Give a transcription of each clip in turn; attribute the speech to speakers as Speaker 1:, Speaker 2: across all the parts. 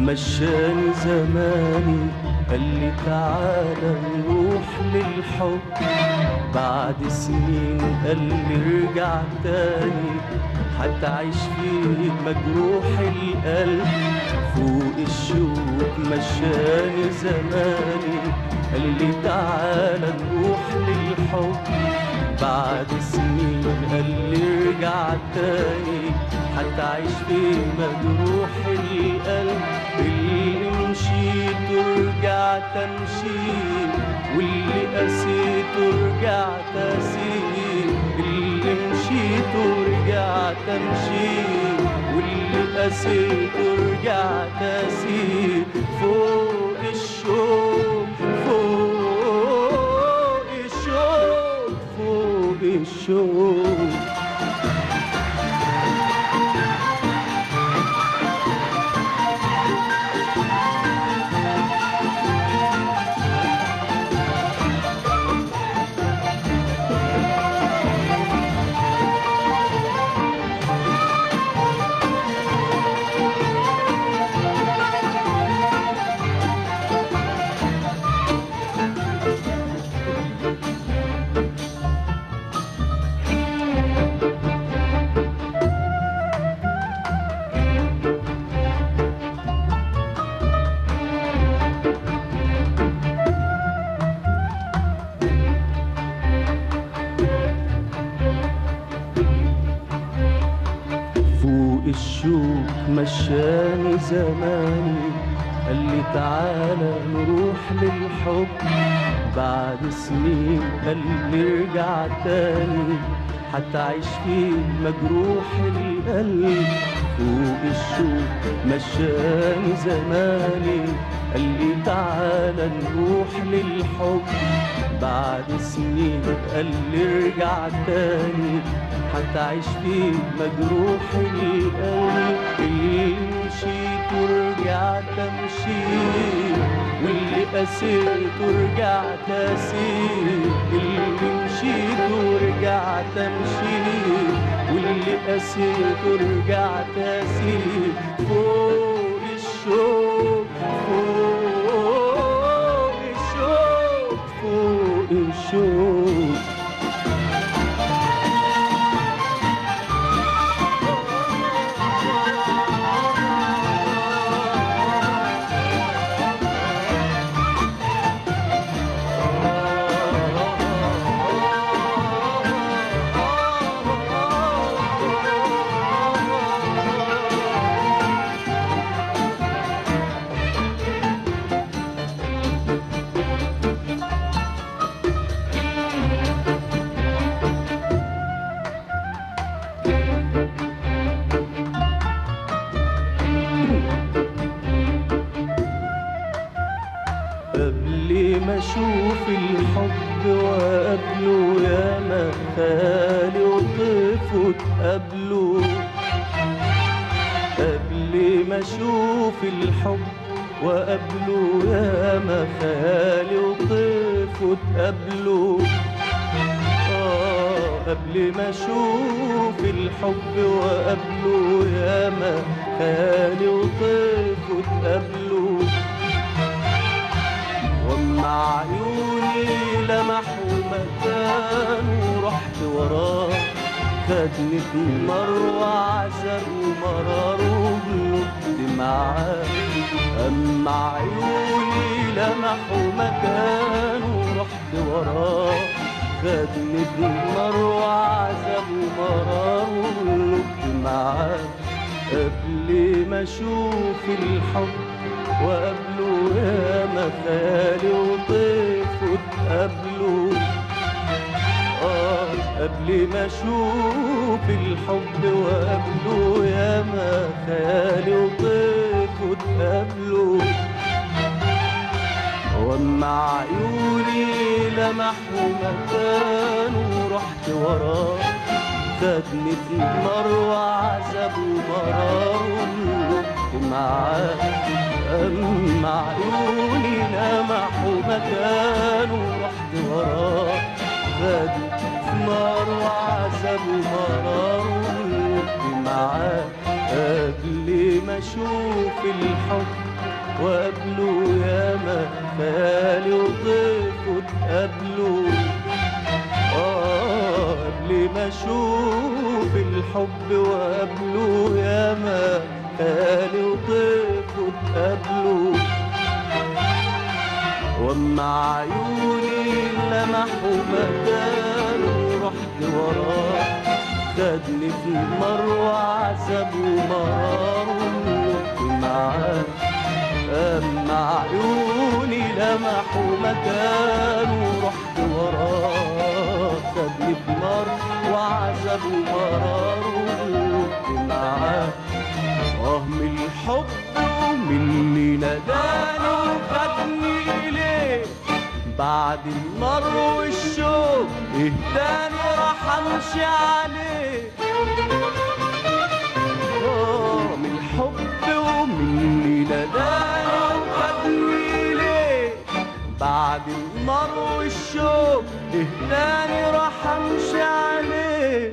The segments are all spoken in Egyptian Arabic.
Speaker 1: مشاني زماني قال لي تعالى نروح للحب بعد سنين قال لي ارجع تاني هتعيش فيه مجروح القلب فوق الشوك مشاني زماني قال لي تعالى نروح للحب بعد سنين قال لي ارجع تاني هتعيش في مجروح القلب اللي مشيت ورجعت امشي واللي قسيت ورجعت اسير اللي مشيت ورجعت امشي واللي قسيت ورجعت اسير فوق الشوق فوق الشوق فوق الشوق فوق الشوك مشاني زماني قال لي تعالى نروح للحب بعد سنين قال لي ارجع تاني هتعيش فيه مجروح القلب فوق الشوك مشاني زماني قال لي تعالى نروح للحب بعد سنين قال لي ارجع تاني هتعيش فيه مجروح القلب اللي مشيت ورجعت امشي واللي قسيت ورجعت اسير اللي مشيت ورجعت امشي واللي قسيت ورجعت اسير فوق الشوق فوق الشوق فوق الشوق قبل ما اشوف الحب وقبله يا ما خالي وطفت قبله قبل ما اشوف الحب وقبله يا ما خالي وطفت قبله آه قبل ما اشوف الحب وقبله يا ما خالي وطفت قبله واما عيوني لمحوا مكانه رحت وراه خدني في نار وعذاب ومرار وغلبت معاه اما عيوني لمحوا مكانه رحت وراه خدني في نار وعذاب ومرار وغلبت معاه قبل ما اشوف الحب وقبله يا مخالي وطفت قبله آه قبل ما اشوف الحب وقبله يا مخالي وطفت قبله واما عيوني لمحوا مكانه رحت وراه خدني في نار وعذاب ومرار وغلبت معاه اما عيوني لمحوا مكانه رحت وراه خدني في نار وعذاب ومرار وغلبت معاه قبل ما اشوف الحب وقبله ياما خالي وضيفه اتقابلوا آه قبل ما أشوف الحب وقبله ياما خالي وضيفه اتقابلوا واما عيوني لمحوا مكانه رحت وراه خدني في مروة عذاب ومرار ونط معاه اما عيوني لمحوا مكانه رحت وراه خدني في نار وعذاب ومرار ونط معاه اه من الحب ومن اللي ناداني وخدني إليه بعد النار والشوق اهداني راح امشي عليه اه من الحب ومن اللي ناداني وخدني إليه بعد النار والشوق اهداني راح امشي عليه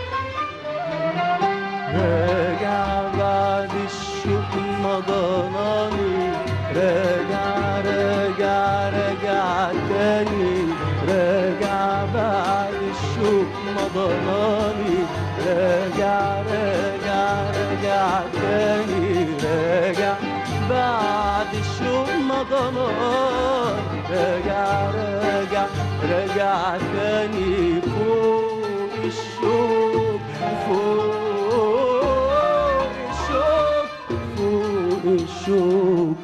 Speaker 1: راجع بعد الشوق مضاناني راجع راجع راجع تاني راجع بعد الشوق مضاناني راجع راجع راجع تاني راجع بعد الشوق مضاناني راجع راجع راجع تاني فوق الشوق فوق الشوق فوق الشوق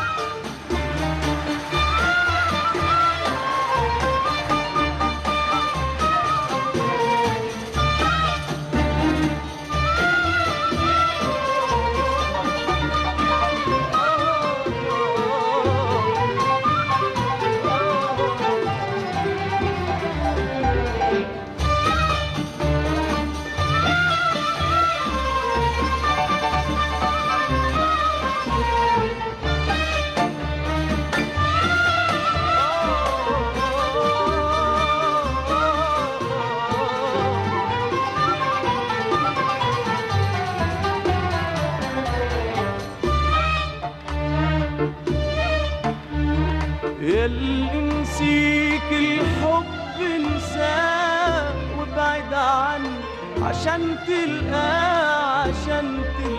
Speaker 1: ياللي نسيك الحب انساه وابعد عني عشان تلقاه عشان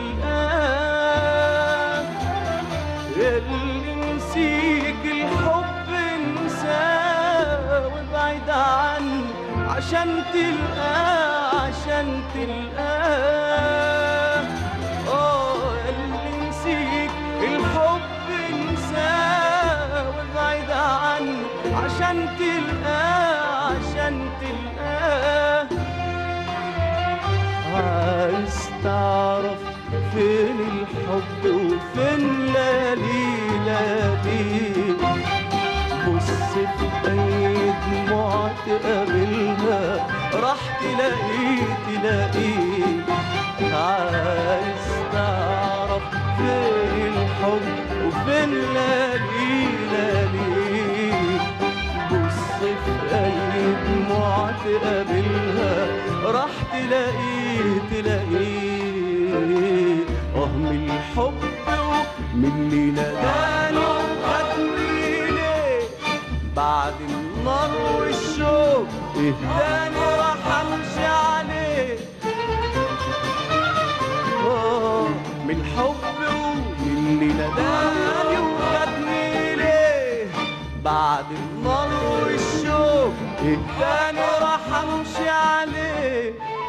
Speaker 1: تلقاه ياللي نسيك الحب انساه وابعد عني عشان تلقاه عشان تلقاه اه ياللي نسيك الحب انساه وابعد عني عشان تلقاه عشان تلقاه عايز تعرف فين الحب وفين ليالي بص في اي دموع تقابلها راح تلاقيه تلاقيه عايز تعرف فين الحب وفين ليالي بص في اي دموع تقابلها راح تلاقيه تلاقيه اه من الحب ومن اللي ناداني وخدني ليه بعد النار والشوق اهداني راح امشي عليه آه، من الحب ومن اللي ناداني وخدني ليه بعد النار والشوق اهداني راح امشي عليه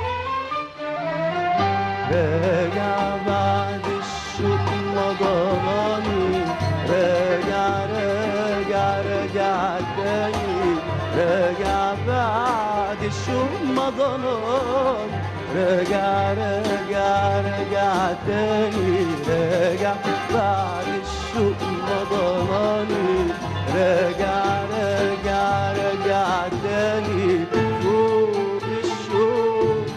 Speaker 1: راجع بعد الشوق مضاني راجع راجع راجع تاني راجع بعد الشوق مضاني راجع راجع راجع تاني راجع بعد الشوق مضاني راجع راجع راجع تاني فوق الشوق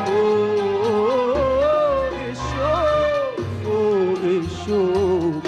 Speaker 1: فوق الشوق فوق الشوق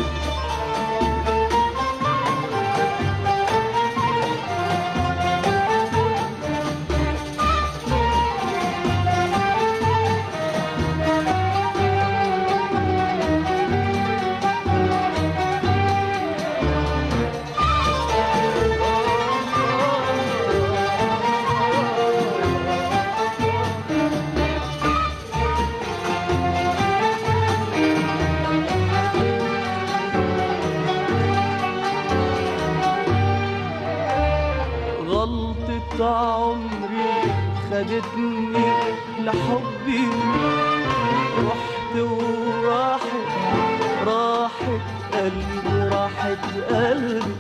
Speaker 1: عمري خدتني لحبي رحت وراحت راحت قلبي راحت قلبي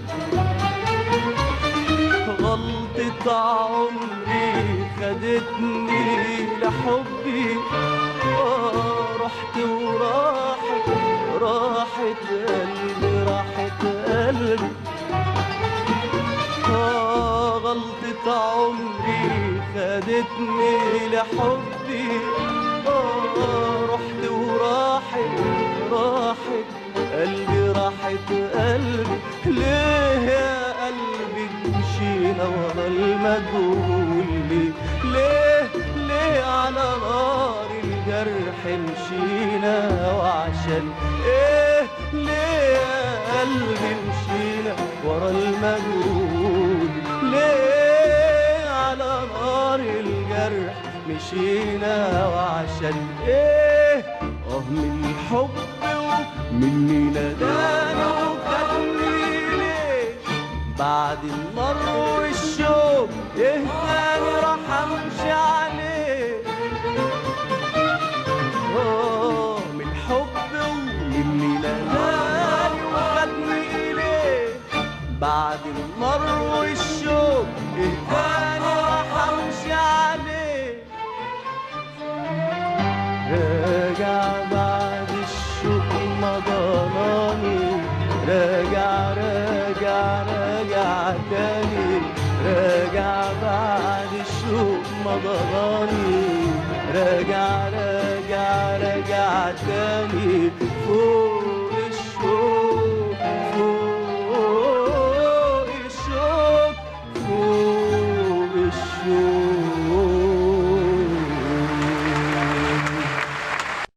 Speaker 1: غلطة عمري خدتني لحبي آه رحت وراحت راحت قلبي راحت قلبي آه غلطة عمري خدتني لحبي آه رحت وراحت راحت قلبي راحت قلبي ليه يا قلبي مشينا ورا المجهول ليه ليه ليه على نار الجرح مشينا وعشان ايه ليه يا قلبي مشينا ورا المجهول ليه على نار الجرح مشينا وعشان ايه اه من الحب ومني نداني وخدني ليه بعد المر والشوق يهداني راح امشي عليه آه، من حب ومني نداني وخدني إليه بعد المر والشوق يهداني راح امشي عليه راجع بعد الشوق ما ضناني راجع راجع راجع تاني راجع بعد الشوق ما ضناني راجع راجع راجع تاني